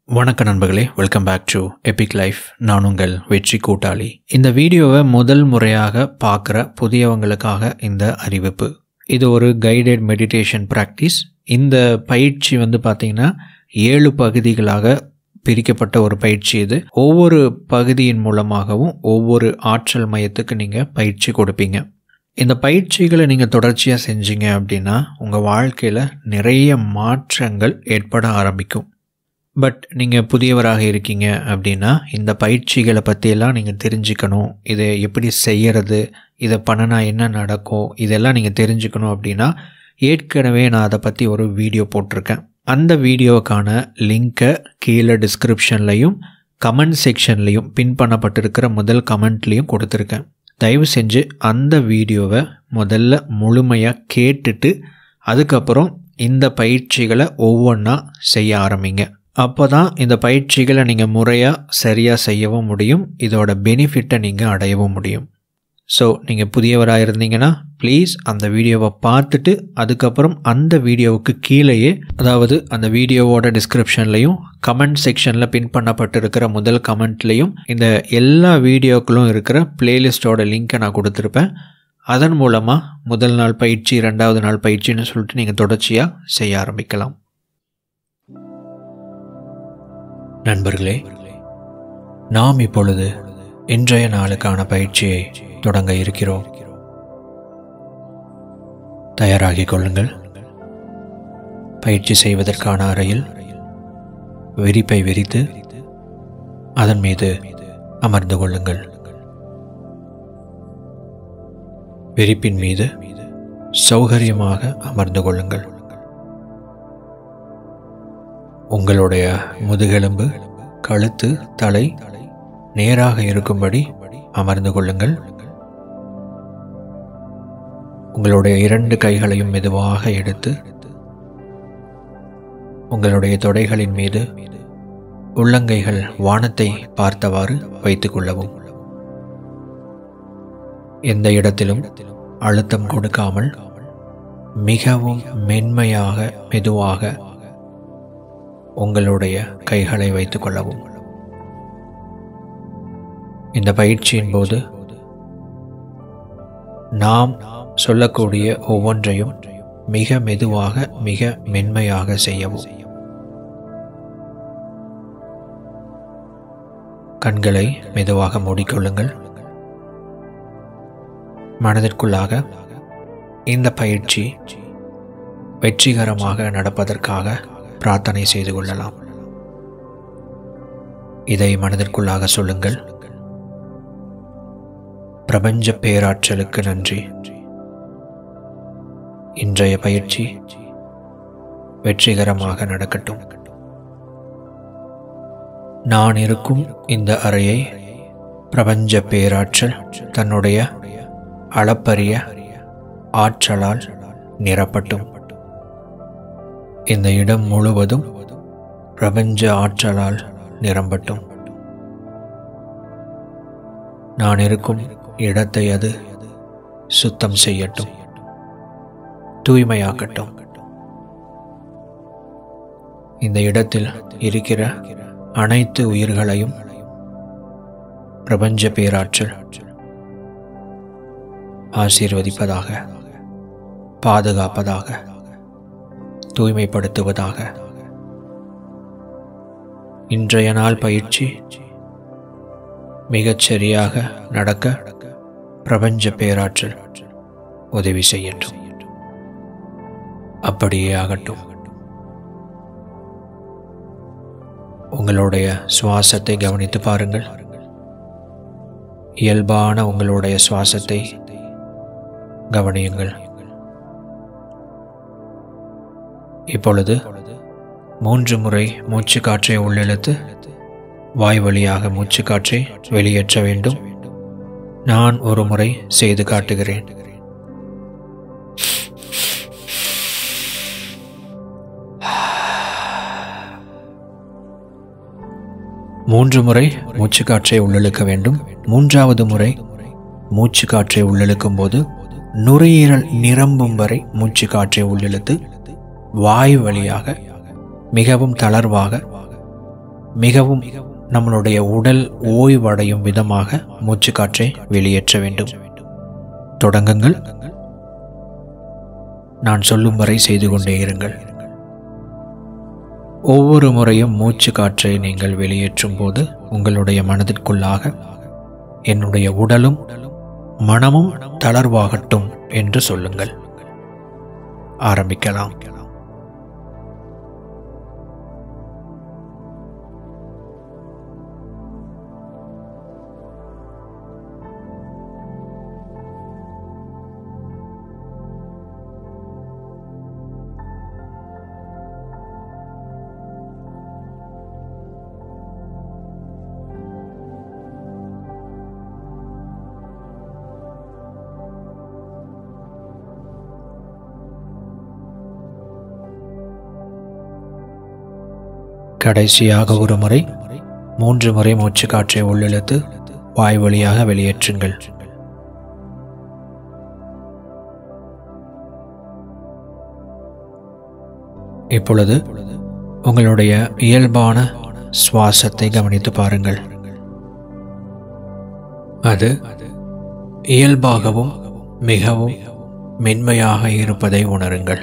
வணக்க நண்பர்களே welcome back to epic life நான் உங்கள் வெற்றி கூட்டாளி இந்த வீடியோவை முதல் முறையாக பார்க்குற புதியவங்களுக்காக இந்த அறிவிப்பு இது ஒரு கைடட் மெடிடேஷன் ப்ராக்டிஸ் இந்த பயிற்சி வந்து பார்த்திங்கன்னா ஏழு பகுதிகளாக பிரிக்கப்பட்ட ஒரு பயிற்சி இது ஒவ்வொரு பகுதியின் மூலமாகவும் ஒவ்வொரு ஆற்றல் மையத்துக்கு நீங்கள் பயிற்சி கொடுப்பீங்க இந்த பயிற்சிகளை நீங்கள் தொடர்ச்சியாக செஞ்சீங்க அப்படின்னா உங்கள் வாழ்க்கையில் நிறைய மாற்றங்கள் ஏற்பட ஆரம்பிக்கும் பட் நீங்கள் புதியவராக இருக்கீங்க அப்படின்னா இந்த பயிற்சிகளை பற்றியெல்லாம் நீங்கள் தெரிஞ்சுக்கணும் இதை எப்படி செய்கிறது இதை பண்ணினா என்ன நடக்கும் இதெல்லாம் நீங்கள் தெரிஞ்சுக்கணும் அப்படின்னா ஏற்கனவே நான் அதை பற்றி ஒரு வீடியோ போட்டிருக்கேன் அந்த வீடியோவுக்கான லிங்க்கை கீழே டிஸ்கிரிப்ஷன்லையும் கமெண்ட் செக்ஷன்லையும் பின் பண்ணப்பட்டிருக்கிற முதல் கமெண்ட்லேயும் கொடுத்துருக்கேன் தயவு செஞ்சு அந்த வீடியோவை முதல்ல முழுமையாக கேட்டுட்டு அதுக்கப்புறம் இந்த பயிற்சிகளை ஒவ்வொன்றா செய்ய ஆரம்பிங்க அப்போ தான் இந்த பயிற்சிகளை நீங்கள் முறையாக சரியாக செய்யவும் முடியும் இதோட பெனிஃபிட்டை நீங்கள் அடையவும் முடியும் ஸோ நீங்கள் புதியவராக இருந்தீங்கன்னா ப்ளீஸ் அந்த வீடியோவை பார்த்துட்டு அதுக்கப்புறம் அந்த வீடியோவுக்கு கீழேயே அதாவது அந்த வீடியோவோட டிஸ்கிரிப்ஷன்லையும் கமெண்ட் செக்ஷனில் பின் பண்ணப்பட்டிருக்கிற முதல் கமெண்ட்லேயும் இந்த எல்லா வீடியோக்களும் இருக்கிற பிளேலிஸ்ட்டோட லிங்க்கை நான் கொடுத்துருப்பேன் அதன் மூலமாக முதல் நாள் பயிற்சி ரெண்டாவது நாள் பயிற்சின்னு சொல்லிட்டு நீங்கள் தொடர்ச்சியாக செய்ய ஆரம்பிக்கலாம் நண்பர்களே நாம் இப்பொழுது இன்றைய நாளுக்கான பயிற்சியை தொடங்க இருக்கிறோம் தயாராகிக் கொள்ளுங்கள் பயிற்சி செய்வதற்கான அறையில் விரிப்பை விரித்து அதன் மீது அமர்ந்து கொள்ளுங்கள் விரிப்பின் மீது சௌகரியமாக அமர்ந்து கொள்ளுங்கள் உங்களுடைய முதுகெலும்பு கழுத்து தலை நேராக இருக்கும்படி அமர்ந்து கொள்ளுங்கள் உங்களுடைய இரண்டு கைகளையும் மெதுவாக எடுத்து உங்களுடைய தொடைகளின் மீது உள்ளங்கைகள் வானத்தை பார்த்தவாறு வைத்துக் கொள்ளவும் எந்த இடத்திலும் அழுத்தம் கொடுக்காமல் மிகவும் மென்மையாக மெதுவாக உங்களுடைய கைகளை வைத்துக் கொள்ளவும் இந்த பயிற்சியின் போது நாம் சொல்லக்கூடிய ஒவ்வொன்றையும் மிக மெதுவாக மிக மென்மையாக செய்யவும் கண்களை மெதுவாக மூடிக்கொள்ளுங்கள் மனதிற்குள்ளாக இந்த பயிற்சி வெற்றிகரமாக நடப்பதற்காக பிரார்த்தனை செய்து கொள்ளலாம் இதை மனதிற்குள்ளாக சொல்லுங்கள் பிரபஞ்ச பேராற்றலுக்கு நன்றி இன்றைய பயிற்சி வெற்றிகரமாக நடக்கட்டும் நான் இருக்கும் இந்த அறையை பிரபஞ்ச பேராற்றல் தன்னுடைய அளப்பரிய ஆற்றலால் நிரப்பட்டும் இந்த இடம் முழுவதும் பிரபஞ்ச ஆற்றலால் நிரம்பட்டும் நான் இருக்கும் இடத்தை அது சுத்தம் செய்யட்டும் தூய்மையாக்கட்டும் இந்த இடத்தில் இருக்கிற அனைத்து உயிர்களையும் பிரபஞ்ச பேராற்றல் ஆசீர்வதிப்பதாக பாதுகாப்பதாக தூய்மைப்படுத்துவதாக இன்றைய நாள் பயிற்சி மிகச் சரியாக நடக்க பிரபஞ்ச பேராற்றல் உதவி செய்யட்டும் அப்படியே ஆகட்டும் உங்களுடைய சுவாசத்தை கவனித்து பாருங்கள் இயல்பான உங்களுடைய சுவாசத்தை கவனியுங்கள் இப்பொழுது மூன்று முறை மூச்சு காற்றை உள்ளிழுத்து வாய் வழியாக மூச்சு காற்றை வெளியேற்ற வேண்டும் நான் ஒரு முறை செய்து காட்டுகிறேன் மூன்று முறை மூச்சு காற்றை உள்ளிழுக்க வேண்டும் மூன்றாவது முறை மூச்சு காற்றை உள்ளிழுக்கும் போது நுரையீரல் நிரம்பும் வரை மூச்சு காற்றை உள்ளிழுத்து வாயு வழியாக மிகவும் தளர்வாக மிகவும் நம்மளுடைய உடல் ஓய்வடையும் விதமாக மூச்சுக்காற்றை வெளியேற்ற வேண்டும் தொடங்குங்கள் நான் சொல்லும் வரை செய்து கொண்டே இருங்கள் ஒவ்வொரு முறையும் மூச்சு காற்றை நீங்கள் வெளியேற்றும் போது உங்களுடைய மனதிற்குள்ளாக என்னுடைய உடலும் மனமும் தளர்வாகட்டும் என்று சொல்லுங்கள் ஆரம்பிக்கலாம் கடைசியாக ஒரு முறை மூன்று முறை மூச்சு காற்றை உள்ளிழுத்து வாய் வழியாக வெளியேற்றுங்கள் இப்பொழுது உங்களுடைய இயல்பான சுவாசத்தை கவனித்து பாருங்கள் அது இயல்பாகவும் மிகவும் மென்மையாக இருப்பதை உணருங்கள்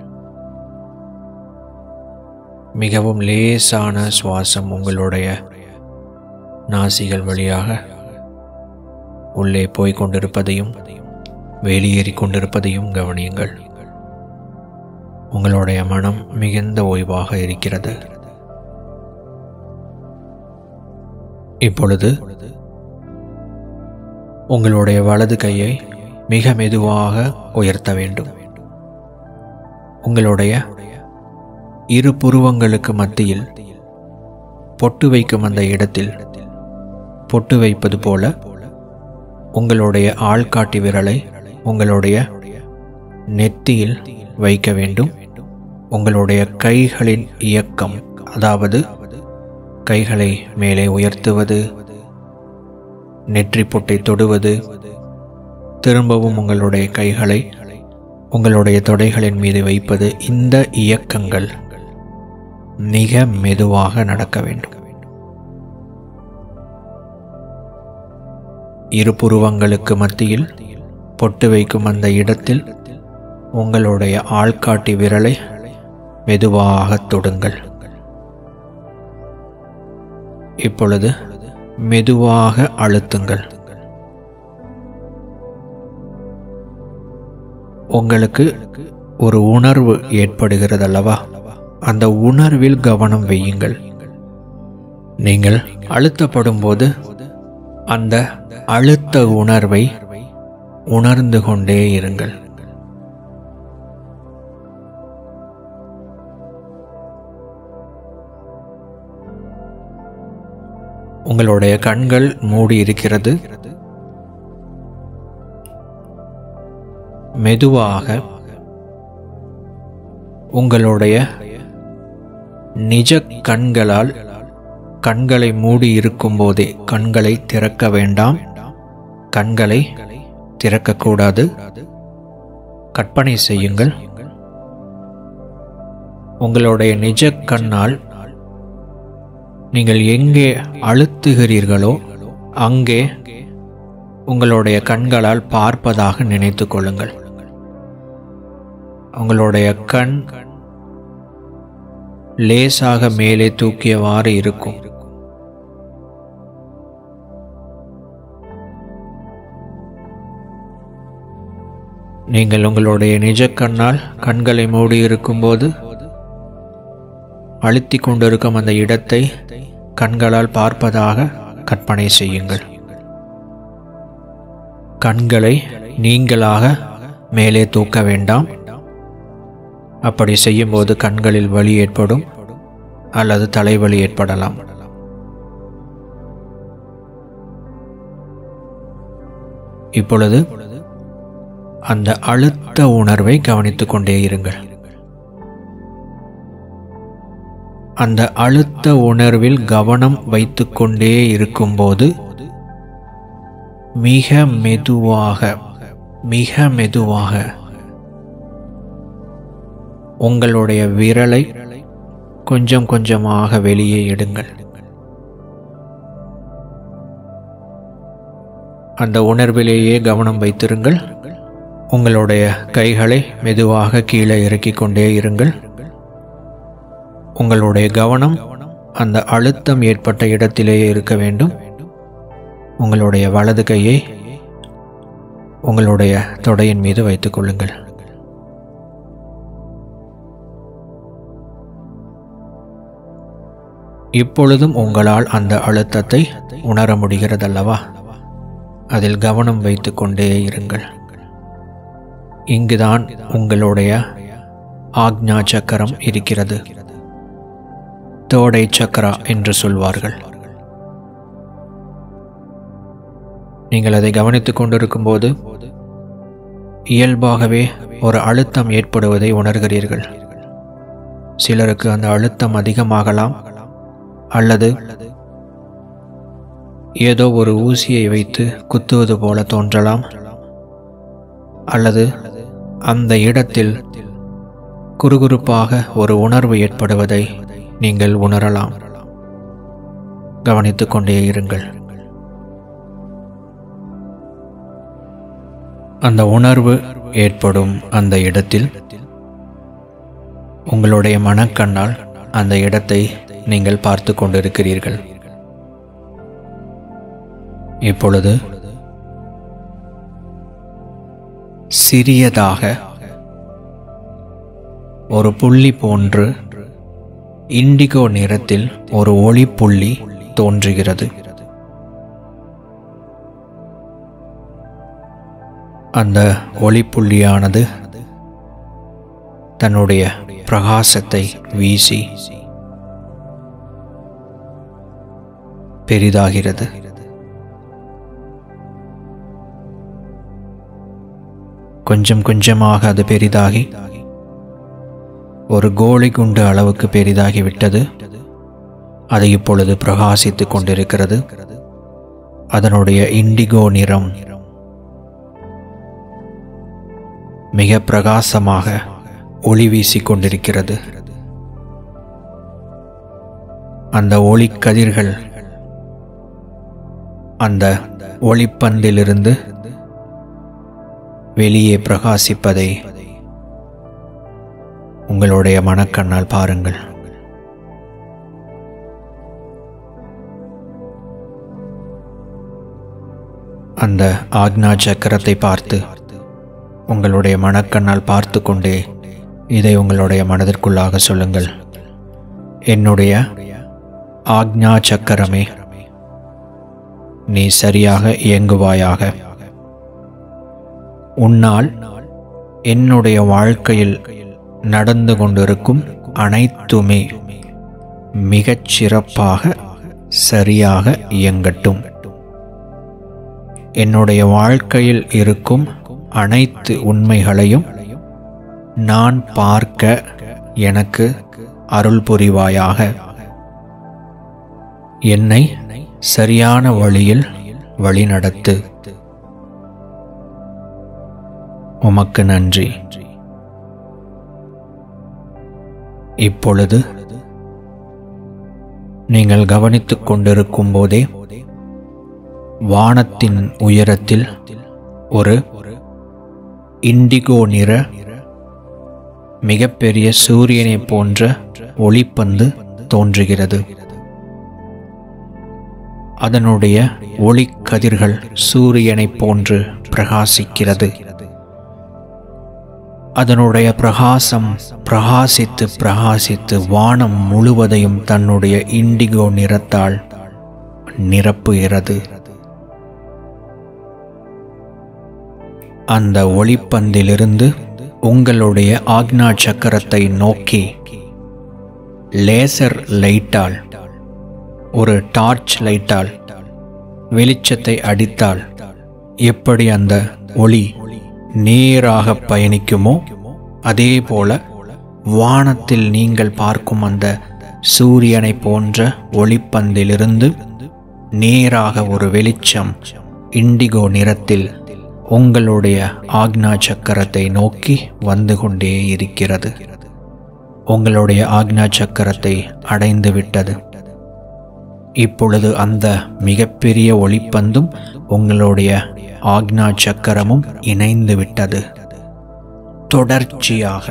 மிகவும் லேசான சுவாசம் உங்களுடைய நாசிகள் வழியாக உள்ளே போய்க் கொண்டிருப்பதையும் வெளியேறிக் கொண்டிருப்பதையும் கவனியுங்கள் உங்களுடைய மனம் மிகுந்த ஓய்வாக இருக்கிறது இப்பொழுது உங்களுடைய வலது கையை மிக மெதுவாக உயர்த்த வேண்டும் உங்களுடைய இரு புருவங்களுக்கு மத்தியில் பொட்டு வைக்கும் அந்த இடத்தில் பொட்டு வைப்பது போல உங்களுடைய ஆள்காட்டி விரலை உங்களுடைய நெத்தியில் வைக்க வேண்டும் உங்களுடைய கைகளின் இயக்கம் அதாவது கைகளை மேலே உயர்த்துவது நெற்றி பொட்டை தொடுவது திரும்பவும் உங்களுடைய கைகளை உங்களுடைய தொடைகளின் மீது வைப்பது இந்த இயக்கங்கள் மிக மெதுவாக நடக்க வேண்டும் இரு புருவங்களுக்கு மத்தியில் பொட்டு வைக்கும் அந்த இடத்தில் உங்களுடைய ஆள்காட்டி விரலை மெதுவாக தொடுங்கள் இப்பொழுது மெதுவாக அழுத்துங்கள் உங்களுக்கு ஒரு உணர்வு ஏற்படுகிறது அல்லவா அந்த உணர்வில் கவனம் வையுங்கள் நீங்கள் அழுத்தப்படும் போது அந்த அழுத்த உணர்வை உணர்ந்து கொண்டே இருங்கள் உங்களுடைய கண்கள் மூடி இருக்கிறது மெதுவாக உங்களுடைய நிஜ கண்களால் கண்களை மூடி இருக்கும் போதே கண்களை திறக்க வேண்டாம் கண்களை திறக்கக்கூடாது கற்பனை செய்யுங்கள் உங்களுடைய நிஜ கண்ணால் நீங்கள் எங்கே அழுத்துகிறீர்களோ அங்கே உங்களுடைய கண்களால் பார்ப்பதாக நினைத்து கொள்ளுங்கள் உங்களுடைய கண் லேசாக மேலே தூக்கியவாறு இருக்கும் நீங்கள் உங்களுடைய நிஜ கண்ணால் கண்களை மூடி இருக்கும்போது அழுத்தி கொண்டிருக்கும் அந்த இடத்தை கண்களால் பார்ப்பதாக கற்பனை செய்யுங்கள் கண்களை நீங்களாக மேலே தூக்க வேண்டாம் அப்படி செய்யும்போது கண்களில் வலி ஏற்படும் அல்லது தலைவலி ஏற்படலாம் இப்பொழுது அந்த அழுத்த உணர்வை கவனித்துக் கொண்டே இருங்கள் அந்த அழுத்த உணர்வில் கவனம் வைத்துக்கொண்டே இருக்கும்போது மிக மெதுவாக மிக மெதுவாக உங்களுடைய விரலை கொஞ்சம் கொஞ்சமாக வெளியே எடுங்கள் அந்த உணர்விலேயே கவனம் வைத்திருங்கள் உங்களுடைய கைகளை மெதுவாக கீழே இறக்கிக் கொண்டே இருங்கள் உங்களுடைய கவனம் அந்த அழுத்தம் ஏற்பட்ட இடத்திலேயே இருக்க வேண்டும் உங்களுடைய வலது கையை உங்களுடைய தொடையின் மீது வைத்துக் கொள்ளுங்கள் இப்பொழுதும் உங்களால் அந்த அழுத்தத்தை உணர முடிகிறதல்லவா அதில் கவனம் வைத்துக் கொண்டே இருங்கள் இங்குதான் உங்களுடைய ஆக்ஞா சக்கரம் இருக்கிறது தோடை சக்கரா என்று சொல்வார்கள் நீங்கள் அதை கவனித்துக் கொண்டிருக்கும்போது இயல்பாகவே ஒரு அழுத்தம் ஏற்படுவதை உணர்கிறீர்கள் சிலருக்கு அந்த அழுத்தம் அதிகமாகலாம் அல்லது ஏதோ ஒரு ஊசியை வைத்து குத்துவது போல தோன்றலாம் அல்லது அந்த இடத்தில் குறுகுறுப்பாக ஒரு உணர்வு ஏற்படுவதை நீங்கள் உணரலாம் கவனித்துக் கொண்டே இருங்கள் அந்த உணர்வு ஏற்படும் அந்த இடத்தில் உங்களுடைய மனக்கண்ணால் அந்த இடத்தை நீங்கள் பார்த்து கொண்டிருக்கிறீர்கள் இப்பொழுது சிறியதாக ஒரு புள்ளி போன்று இண்டிகோ நிறத்தில் ஒரு ஒளி புள்ளி தோன்றுகிறது அந்த ஒளிப்புள்ளியானது தன்னுடைய பிரகாசத்தை வீசி பெரிதாகிறது கொஞ்சம் கொஞ்சமாக அது பெரிதாகி ஒரு கோழி குண்டு அளவுக்கு பெரிதாகிவிட்டது அது இப்பொழுது பிரகாசித்துக் கொண்டிருக்கிறது அதனுடைய இண்டிகோ நிறம் மிக பிரகாசமாக ஒளி வீசிக் கொண்டிருக்கிறது அந்த ஒளி கதிர்கள் அந்த ஒளிப்பந்திலிருந்து வெளியே பிரகாசிப்பதை உங்களுடைய மனக்கண்ணால் பாருங்கள் அந்த ஆக்னா சக்கரத்தை பார்த்து உங்களுடைய மனக்கண்ணால் பார்த்து கொண்டே இதை உங்களுடைய மனதிற்குள்ளாக சொல்லுங்கள் என்னுடைய ஆக்ஞா சக்கரமே நீ சரியாக இயங்குவாயாக உன்னால் என்னுடைய வாழ்க்கையில் நடந்து கொண்டிருக்கும் அனைத்துமே மிகச் சிறப்பாக சரியாக இயங்கட்டும் என்னுடைய வாழ்க்கையில் இருக்கும் அனைத்து உண்மைகளையும் நான் பார்க்க எனக்கு அருள் புரிவாயாக என்னை சரியான வழியில் வழிநடத்து உமக்கு நன்றி இப்பொழுது நீங்கள் கவனித்துக் கொண்டிருக்கும் போதே வானத்தின் உயரத்தில் ஒரு இண்டிகோ நிற மிகப்பெரிய சூரியனை போன்ற ஒளிப்பந்து தோன்றுகிறது அதனுடைய ஒளிக்கதிர்கள் சூரியனைப் போன்று பிரகாசிக்கிறது அதனுடைய பிரகாசம் பிரகாசித்து பிரகாசித்து வானம் முழுவதையும் தன்னுடைய இண்டிகோ நிறத்தால் நிரப்புகிறது அந்த ஒளிப்பந்திலிருந்து உங்களுடைய ஆக்னா சக்கரத்தை நோக்கி லேசர் லைட்டால் ஒரு டார்ச் லைட்டால் வெளிச்சத்தை அடித்தால் எப்படி அந்த ஒளி நேராக பயணிக்குமோ அதே போல வானத்தில் நீங்கள் பார்க்கும் அந்த சூரியனை போன்ற ஒளிப்பந்திலிருந்து நேராக ஒரு வெளிச்சம் இண்டிகோ நிறத்தில் உங்களுடைய ஆக்னா சக்கரத்தை நோக்கி வந்து கொண்டே இருக்கிறது உங்களுடைய ஆக்னா சக்கரத்தை அடைந்து விட்டது இப்பொழுது அந்த மிகப்பெரிய ஒளிப்பந்தும் உங்களுடைய ஆக்னா சக்கரமும் இணைந்து விட்டது தொடர்ச்சியாக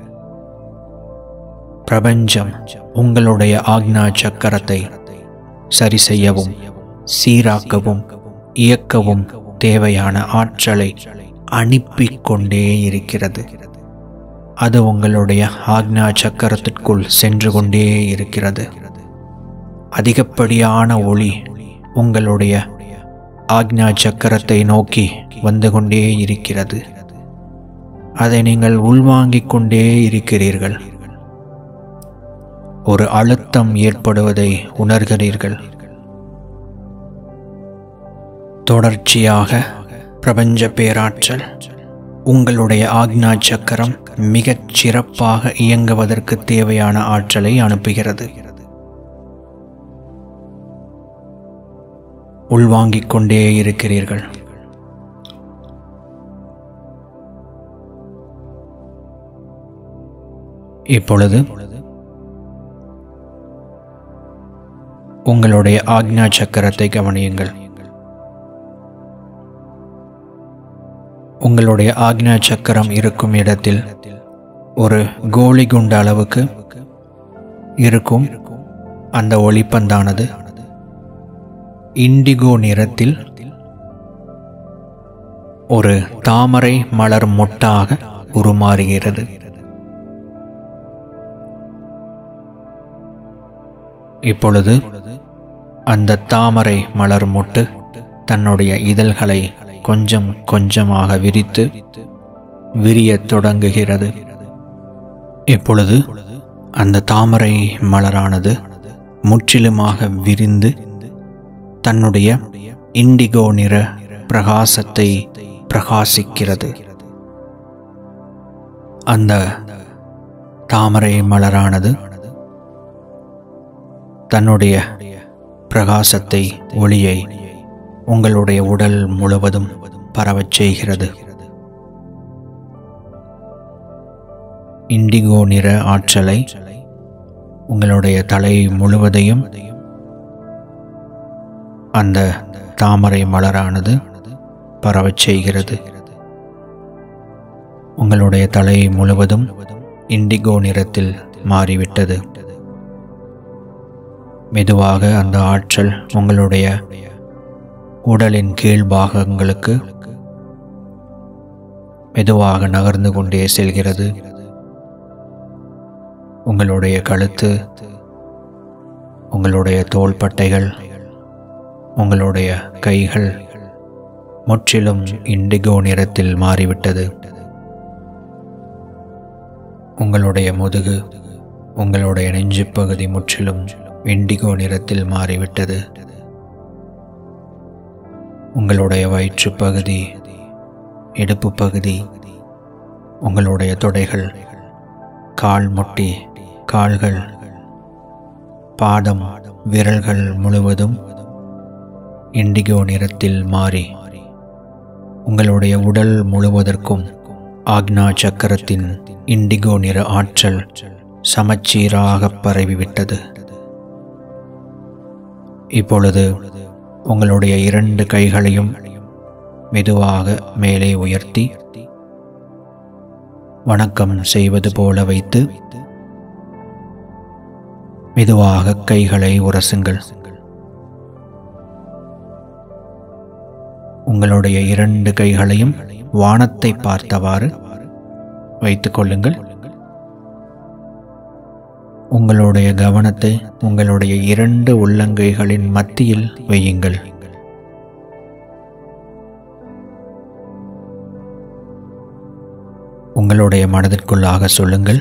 பிரபஞ்சம் உங்களுடைய ஆக்னா சக்கரத்தை சரி செய்யவும் சீராக்கவும் இயக்கவும் தேவையான ஆற்றலை அனுப்பிக் கொண்டே இருக்கிறது அது உங்களுடைய ஆக்னா சக்கரத்திற்குள் சென்று கொண்டே இருக்கிறது அதிகப்படியான ஒளி உங்களுடைய ஆக்ஞா சக்கரத்தை நோக்கி வந்து கொண்டே இருக்கிறது அதை நீங்கள் உள்வாங்கிக் கொண்டே இருக்கிறீர்கள் ஒரு அழுத்தம் ஏற்படுவதை உணர்கிறீர்கள் தொடர்ச்சியாக பிரபஞ்ச பேராற்றல் உங்களுடைய ஆக்ஞா சக்கரம் மிகச் சிறப்பாக இயங்குவதற்கு தேவையான ஆற்றலை அனுப்புகிறது உள்வாங்கிக் கொண்டே இருக்கிறீர்கள் இப்பொழுது உங்களுடைய ஆக்ஞா சக்கரத்தை கவனியுங்கள் உங்களுடைய ஆக்ஞா சக்கரம் இருக்கும் இடத்தில் ஒரு கோலி குண்டு அளவுக்கு இருக்கும் அந்த ஒளிப்பந்தானது இண்டிகோ நிறத்தில் ஒரு தாமரை மலர் மொட்டாக உருமாறுகிறது இப்பொழுது அந்த தாமரை மலர் மொட்டு தன்னுடைய இதழ்களை கொஞ்சம் கொஞ்சமாக விரித்து விரியத் தொடங்குகிறது இப்பொழுது அந்த தாமரை மலரானது முற்றிலுமாக விரிந்து தன்னுடைய இண்டிகோ நிற பிரகாசத்தை பிரகாசிக்கிறது அந்த தாமரை மலரானது தன்னுடைய பிரகாசத்தை ஒளியை உங்களுடைய உடல் முழுவதும் பரவச் செய்கிறது இண்டிகோ நிற ஆற்றலை உங்களுடைய தலை முழுவதையும் அந்த தாமரை மலரானது பரவச் செய்கிறது உங்களுடைய தலை முழுவதும் இண்டிகோ நிறத்தில் மாறிவிட்டது மெதுவாக அந்த ஆற்றல் உங்களுடைய உடலின் கீழ் பாகங்களுக்கு மெதுவாக நகர்ந்து கொண்டே செல்கிறது உங்களுடைய கழுத்து உங்களுடைய தோள்பட்டைகள் உங்களுடைய கைகள் முற்றிலும் இண்டிகோ நிறத்தில் மாறிவிட்டது உங்களுடைய முதுகு உங்களுடைய நெஞ்சுப் பகுதி முற்றிலும் இண்டிகோ நிறத்தில் மாறிவிட்டது உங்களுடைய வயிற்றுப் பகுதி இடுப்பு பகுதி உங்களுடைய தொடைகள் கால் முட்டி கால்கள் பாதம் விரல்கள் முழுவதும் இண்டிகோ நிறத்தில் மாறி உங்களுடைய உடல் முழுவதற்கும் ஆக்னா சக்கரத்தின் இண்டிகோ நிற ஆற்றல் சமச்சீராக பரவிவிட்டது இப்பொழுது உங்களுடைய இரண்டு கைகளையும் மெதுவாக மேலே உயர்த்தி வணக்கம் செய்வது போல வைத்து மெதுவாக கைகளை உரசுங்கள் உங்களுடைய இரண்டு கைகளையும் வானத்தை பார்த்தவாறு வைத்துக் கொள்ளுங்கள் உங்களுடைய கவனத்தை உங்களுடைய இரண்டு உள்ளங்கைகளின் மத்தியில் வையுங்கள் உங்களுடைய மனதிற்குள்ளாக சொல்லுங்கள்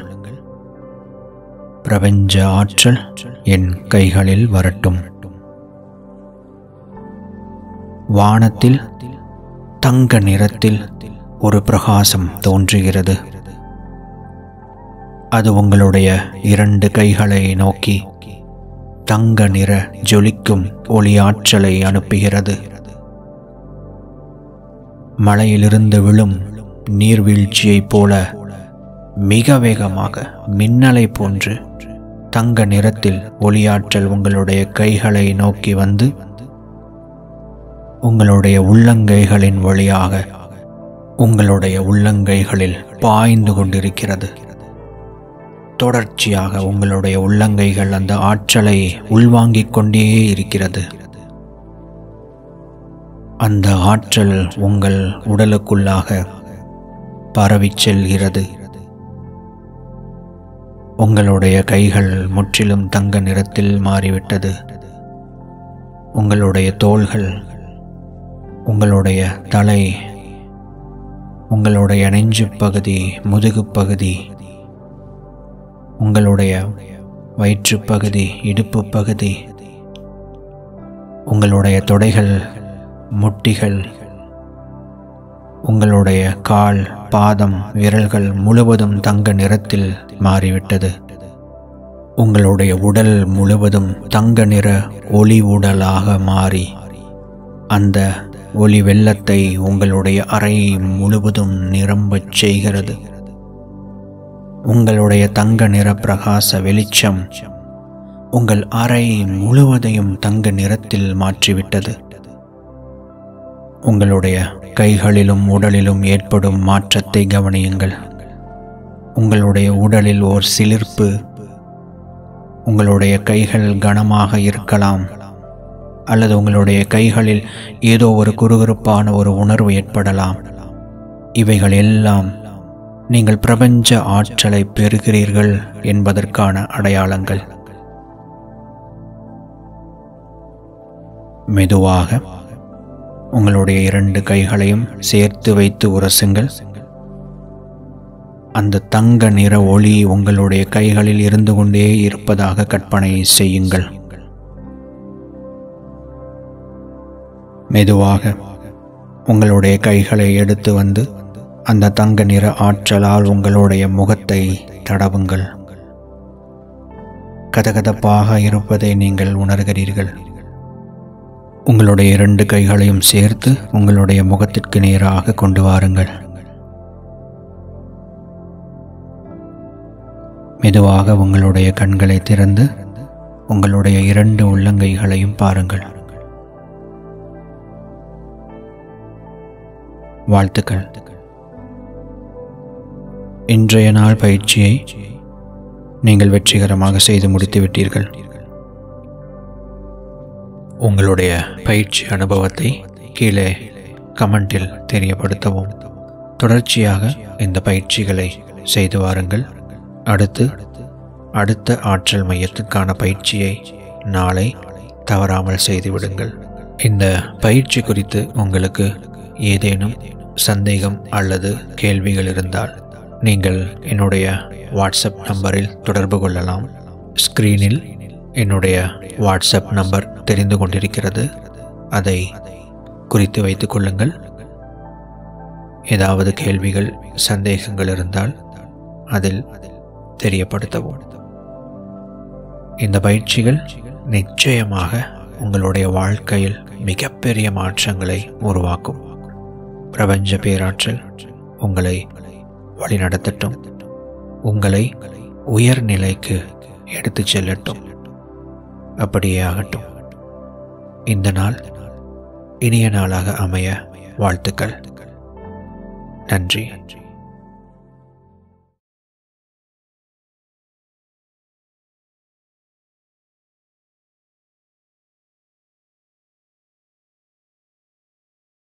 பிரபஞ்ச ஆற்றல் என் கைகளில் வரட்டும் வானத்தில் தங்க நிறத்தில் ஒரு பிரகாசம் தோன்றுகிறது அது உங்களுடைய இரண்டு கைகளை நோக்கி தங்க நிற ஜொலிக்கும் ஒளி ஆற்றலை அனுப்புகிறது மலையிலிருந்து விழும் நீர்வீழ்ச்சியைப் போல மிக வேகமாக மின்னலை போன்று தங்க நிறத்தில் ஒளியாற்றல் உங்களுடைய கைகளை நோக்கி வந்து உங்களுடைய உள்ளங்கைகளின் வழியாக உங்களுடைய உள்ளங்கைகளில் பாய்ந்து கொண்டிருக்கிறது தொடர்ச்சியாக உங்களுடைய உள்ளங்கைகள் அந்த ஆற்றலை உள்வாங்கிக் கொண்டே இருக்கிறது அந்த ஆற்றல் உங்கள் உடலுக்குள்ளாக பரவிச் செல்கிறது உங்களுடைய கைகள் முற்றிலும் தங்க நிறத்தில் மாறிவிட்டது உங்களுடைய தோள்கள் உங்களுடைய தலை உங்களுடைய நெஞ்சு பகுதி முதுகு பகுதி உங்களுடைய வயிற்று பகுதி இடுப்பு பகுதி உங்களுடைய தொடைகள் முட்டிகள் உங்களுடைய கால் பாதம் விரல்கள் முழுவதும் தங்க நிறத்தில் மாறிவிட்டது உங்களுடைய உடல் முழுவதும் தங்க நிற ஒளி உடலாக மாறி அந்த ஒளி வெள்ளத்தை உங்களுடைய அறை முழுவதும் நிரம்பச் செய்கிறது உங்களுடைய தங்க நிற பிரகாச வெளிச்சம் உங்கள் அறை முழுவதையும் தங்க நிறத்தில் மாற்றிவிட்டது உங்களுடைய கைகளிலும் உடலிலும் ஏற்படும் மாற்றத்தை கவனியுங்கள் உங்களுடைய உடலில் ஓர் சிலிர்ப்பு உங்களுடைய கைகள் கனமாக இருக்கலாம் அல்லது உங்களுடைய கைகளில் ஏதோ ஒரு குறுகுறுப்பான ஒரு உணர்வு ஏற்படலாம் இவைகள் எல்லாம் நீங்கள் பிரபஞ்ச ஆற்றலை பெறுகிறீர்கள் என்பதற்கான அடையாளங்கள் மெதுவாக உங்களுடைய இரண்டு கைகளையும் சேர்த்து வைத்து உரசுங்கள் அந்த தங்க நிற ஒளி உங்களுடைய கைகளில் இருந்து கொண்டே இருப்பதாக கற்பனை செய்யுங்கள் மெதுவாக உங்களுடைய கைகளை எடுத்து வந்து அந்த தங்க நிற ஆற்றலால் உங்களுடைய முகத்தை தடவுங்கள் கதகதப்பாக இருப்பதை நீங்கள் உணர்கிறீர்கள் உங்களுடைய இரண்டு கைகளையும் சேர்த்து உங்களுடைய முகத்திற்கு நேராக கொண்டு வாருங்கள் மெதுவாக உங்களுடைய கண்களை திறந்து உங்களுடைய இரண்டு உள்ளங்கைகளையும் பாருங்கள் வாழ்த்துக்கள் இன்றைய நாள் பயிற்சியை நீங்கள் வெற்றிகரமாக செய்து முடித்து விட்டீர்கள் உங்களுடைய பயிற்சி அனுபவத்தை கீழே கமெண்டில் தெரியப்படுத்தவும் தொடர்ச்சியாக இந்த பயிற்சிகளை செய்து வாருங்கள் அடுத்து அடுத்த ஆற்றல் மையத்துக்கான பயிற்சியை நாளை தவறாமல் செய்துவிடுங்கள் இந்த பயிற்சி குறித்து உங்களுக்கு ஏதேனும் சந்தேகம் அல்லது கேள்விகள் இருந்தால் நீங்கள் என்னுடைய வாட்ஸ்அப் நம்பரில் தொடர்பு கொள்ளலாம் ஸ்க்ரீனில் என்னுடைய வாட்ஸ்அப் நம்பர் தெரிந்து கொண்டிருக்கிறது அதை குறித்து வைத்துக் கொள்ளுங்கள் ஏதாவது கேள்விகள் சந்தேகங்கள் இருந்தால் அதில் தெரியப்படுத்தவும் இந்த பயிற்சிகள் நிச்சயமாக உங்களுடைய வாழ்க்கையில் மிகப்பெரிய மாற்றங்களை உருவாக்கும் பிரபஞ்ச பேராற்றல் உங்களை வழிநடத்தட்டும் உங்களை உயர்நிலைக்கு எடுத்துச் செல்லட்டும் அப்படியே ஆகட்டும் இந்த நாள் இனிய நாளாக அமைய வாழ்த்துக்கள் நன்றி